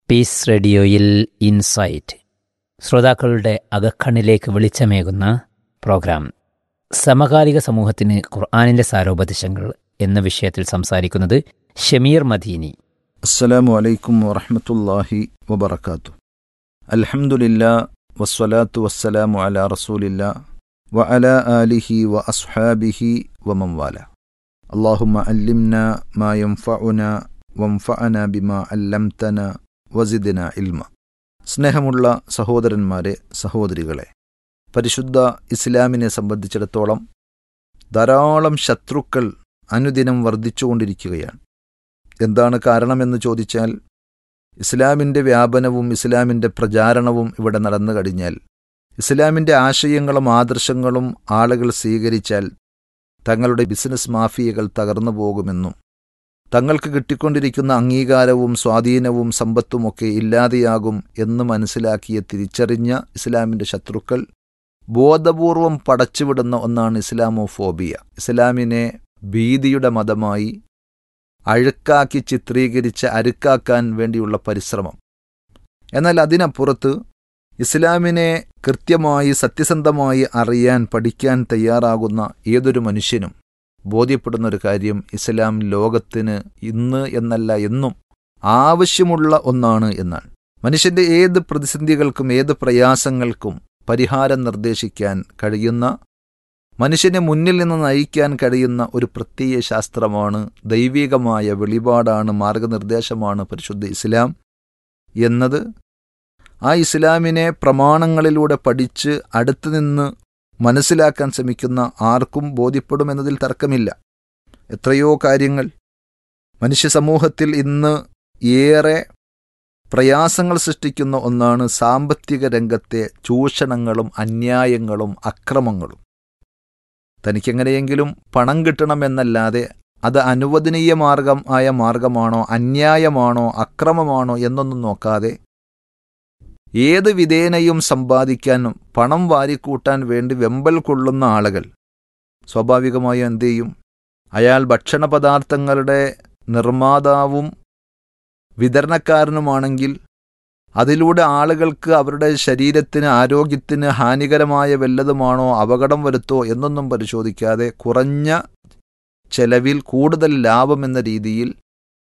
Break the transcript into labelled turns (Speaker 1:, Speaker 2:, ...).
Speaker 1: piece റേഡിയോയിൽ insight ശ്രോതാക്കളുടെ അകക്കണ്ണിലേക്ക് വെളിച്ചമേകുന്ന programme സമകാലിക സമൂഹത്തിന് ഖുർആാനിൻ്റെ സാരോപദേശങ്ങൾ എന്ന വിഷയത്തിൽ സംസാരിക്കുന്നത് ഷമീർ മദീനി
Speaker 2: അസ്സലാമു അലൈക്കും വറഹ്മത്തുള്ളാഹി വബറകാത്തു അൽഹംദുലില്ലാ വസ്സലാത്തു വസ്സലാമു അലാ റസൂലില്ലാ വ അലാ ആലിഹി വ അസ്ഹാബിഹി വമൻ വാല അല്ലാഹുമ്മ അല്ലിംന മാ യൻഫഉന വൻഫഅന ബിമാ അല്ലംതന വസിദ്ന ഇൽമ സ്നേഹമുള്ള സഹോദരന്മാരെ സഹോദരികളെ പരിശുദ്ധ ഇസ്ലാമിനെ സംബന്ധിച്ചിടത്തോളം ധാരാളം ശത്രുക്കൾ അനുദിനം വർദ്ധിച്ചുകൊണ്ടിരിക്കുകയാണ് എന്താണ് കാരണമെന്ന് ചോദിച്ചാൽ ഇസ്ലാമിൻ്റെ വ്യാപനവും ഇസ്ലാമിൻ്റെ പ്രചാരണവും ഇവിടെ നടന്നു കഴിഞ്ഞാൽ ഇസ്ലാമിൻ്റെ ആശയങ്ങളും ആദർശങ്ങളും ആളുകൾ സ്വീകരിച്ചാൽ തങ്ങളുടെ ബിസിനസ് മാഫിയകൾ തകർന്നു പോകുമെന്നും തങ്ങൾക്ക് കിട്ടിക്കൊണ്ടിരിക്കുന്ന അംഗീകാരവും സ്വാധീനവും സമ്പത്തുമൊക്കെ ഇല്ലാതെയാകും എന്ന് മനസ്സിലാക്കിയ തിരിച്ചറിഞ്ഞ ഇസ്ലാമിൻ്റെ ശത്രുക്കൾ ബോധപൂർവം പടച്ചുവിടുന്ന ഒന്നാണ് ഇസ്ലാമോഫോബിയ ഇസ്ലാമിനെ ഭീതിയുടെ മതമായി അഴുക്കാക്കി ചിത്രീകരിച്ച് അരുക്കാക്കാൻ വേണ്ടിയുള്ള പരിശ്രമം എന്നാൽ അതിനപ്പുറത്ത് ഇസ്ലാമിനെ കൃത്യമായി സത്യസന്ധമായി അറിയാൻ പഠിക്കാൻ തയ്യാറാകുന്ന ഏതൊരു മനുഷ്യനും ബോധ്യപ്പെടുന്ന ഒരു കാര്യം ഇസ്ലാം ലോകത്തിന് ഇന്ന് എന്നല്ല എന്നും ആവശ്യമുള്ള ഒന്നാണ് എന്നാണ് മനുഷ്യന്റെ ഏത് പ്രതിസന്ധികൾക്കും ഏത് പ്രയാസങ്ങൾക്കും പരിഹാരം നിർദ്ദേശിക്കാൻ കഴിയുന്ന മനുഷ്യനെ മുന്നിൽ നിന്ന് നയിക്കാൻ കഴിയുന്ന ഒരു പ്രത്യയ ശാസ്ത്രമാണ് ദൈവികമായ വെളിപാടാണ് മാർഗനിർദ്ദേശമാണ് പരിശുദ്ധ ഇസ്ലാം എന്നത് ആ ഇസ്ലാമിനെ പ്രമാണങ്ങളിലൂടെ പഠിച്ച് അടുത്തു നിന്ന് മനസ്സിലാക്കാൻ ശ്രമിക്കുന്ന ആർക്കും ബോധ്യപ്പെടുമെന്നതിൽ തർക്കമില്ല എത്രയോ കാര്യങ്ങൾ മനുഷ്യ സമൂഹത്തിൽ ഇന്ന് ഏറെ പ്രയാസങ്ങൾ സൃഷ്ടിക്കുന്ന ഒന്നാണ് സാമ്പത്തിക രംഗത്തെ ചൂഷണങ്ങളും അന്യായങ്ങളും അക്രമങ്ങളും തനിക്കെങ്ങനെയെങ്കിലും പണം കിട്ടണമെന്നല്ലാതെ അത് അനുവദനീയ മാർഗം ആയ മാർഗമാണോ അന്യായമാണോ അക്രമമാണോ എന്നൊന്നും നോക്കാതെ ഏത് വിധേനയും സമ്പാദിക്കാനും പണം വാരിക്കൂട്ടാൻ വേണ്ടി വെമ്പൽ കൊള്ളുന്ന ആളുകൾ സ്വാഭാവികമായും എന്തു ചെയ്യും അയാൾ ഭക്ഷണ പദാർത്ഥങ്ങളുടെ നിർമ്മാതാവും വിതരണക്കാരനുമാണെങ്കിൽ അതിലൂടെ ആളുകൾക്ക് അവരുടെ ശരീരത്തിന് ആരോഗ്യത്തിന് ഹാനികരമായ വല്ലതുമാണോ അപകടം വരുത്തോ എന്നൊന്നും പരിശോധിക്കാതെ കുറഞ്ഞ ചെലവിൽ കൂടുതൽ ലാഭം എന്ന രീതിയിൽ